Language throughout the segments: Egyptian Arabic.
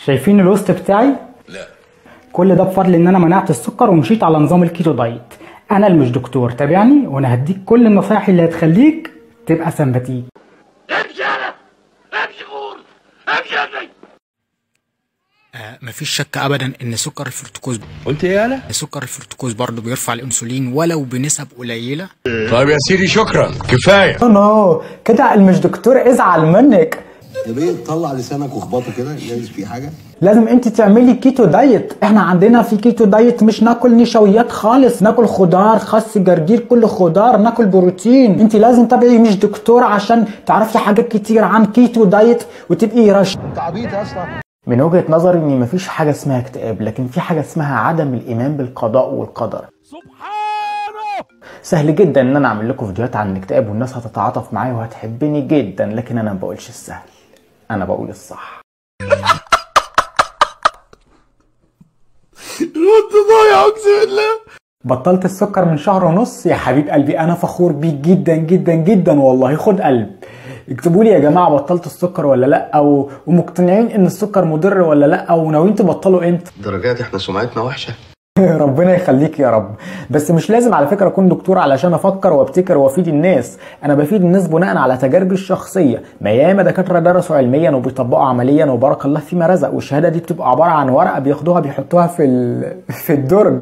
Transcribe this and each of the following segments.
شايفين الوسط بتاعي لا كل ده بفضل ان انا منعت السكر ومشيت على نظام الكيتو دايت انا اللي مش دكتور تابعني وانا هديك كل النصايح اللي هتخليك تبقى سمباتيك امشي انا امشي غور امشي يا زي آه، مفيش شك ابدا ان سكر الفركتوز قلت ايه يالا سكر الفركتوز برضه بيرفع الانسولين ولو بنسب قليله طيب يا سيدي شكرا كفايه نو كده اللي مش دكتور ازعل منك يا بيه طلع لسانك واخبطه كده جايز في حاجه لازم انت تعملي كيتو دايت احنا عندنا في كيتو دايت مش ناكل نشويات خالص ناكل خضار خس جرجير كل خضار ناكل بروتين انت لازم تبقي مش دكتور عشان تعرفي حاجات كتير عن كيتو دايت وتبقي رش انت عبيط يا اسطى من وجهة نظري ان مفيش حاجة اسمها اكتئاب لكن في حاجة اسمها عدم الايمان بالقضاء والقدر سبحانه سهل جدا ان انا اعمل لكم فيديوهات عن الاكتئاب والناس هتتعاطف معايا وهتحبني جدا لكن انا ما بقولش السهل انا بقول الصح الواد ضايع اقسم بالله بطلت السكر من شهر ونص يا حبيب قلبي انا فخور بيك جدا جدا جدا والله خد قلب اكتبوا لي يا جماعه بطلت السكر ولا لا او ومقتنعين ان السكر مضر ولا لا او ناويين تبطلوا امتى درجات احنا سمعتنا وحشه ربنا يخليك يا رب بس مش لازم على فكره اكون دكتور علشان افكر وابتكر وافيد الناس انا بفيد الناس بناء على تجاربي الشخصيه ما ياما دكاتره درسوا علميا وبيطبقوا عمليا وبارك الله فيما رزق والشهاده دي بتبقى عباره عن ورقه بياخدوها بيحطوها في ال... في الدرج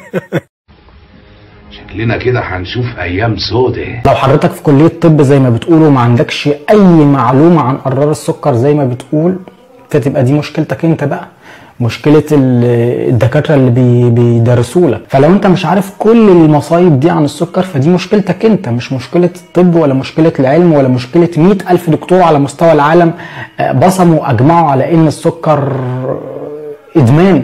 شكلنا كده هنشوف ايام سودة لو حضرتك في كليه طب زي ما بتقول وما عندكش اي معلومه عن قرار السكر زي ما بتقول فتبقى دي مشكلتك انت بقى مشكلة ال- الدكاترة اللي بي- بيدرسوا لك فلو انت مش عارف كل المصايب دي عن السكر فدي مشكلتك انت مش مشكلة الطب ولا مشكلة العلم ولا مشكلة مئة ألف دكتور على مستوى العالم آه، بصموا وأجمعوا على إن السكر إدمان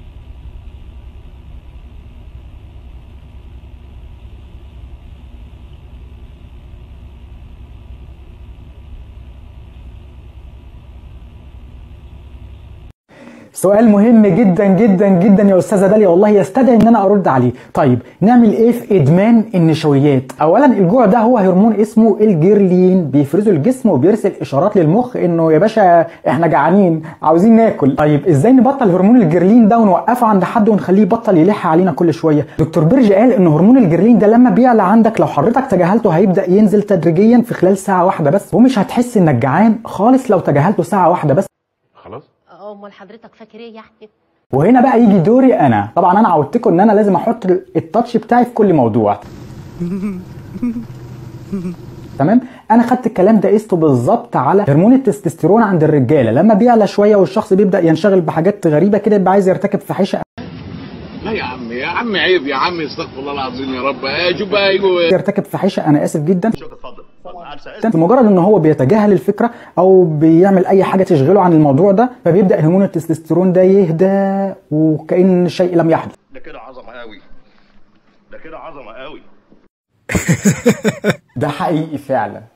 سؤال مهم جدا جدا جدا يا استاذه داليا والله يستدعي ان انا ارد عليه طيب نعمل ايه في ادمان النشويات اولا الجوع ده هو هرمون اسمه الجيرلين بيفرزه الجسم وبيرسل اشارات للمخ انه يا باشا احنا جعانين عاوزين ناكل طيب ازاي نبطل هرمون الجيرلين ده ونوقفه عند حد ونخليه يبطل يلح علينا كل شويه دكتور بيرج قال ان هرمون الجيرلين ده لما بيعلى عندك لو حضرتك تجاهلته هيبدا ينزل تدريجيا في خلال ساعه واحده بس ومش هتحس انك جعان خالص لو تجاهلته ساعه واحده بس خلاص امال حضرتك فاكر ايه يعني وهنا بقى يجي دوري انا طبعا انا عودتكم ان انا لازم احط التاتش بتاعي في كل موضوع تمام انا خدت الكلام ده قسته بالظبط على هرمون التستوستيرون عند الرجاله لما بيعلى شويه والشخص بيبدا ينشغل بحاجات غريبه كده يبقى عايز يرتكب فاحشه لا يا عم يا عم عيب يا عم استغفر الله العظيم يا رب آه، شوف بقى ايوه يرتكب فاحشه انا اسف جدا مجرد ان هو بيتجاهل الفكره او بيعمل اي حاجه تشغله عن الموضوع ده فبيبدا هرمون التستوستيرون ده يهدى وكأن شيء لم يحدث ده كده عظمه قوي ده كده عظمه قوي ده حقيقي فعلا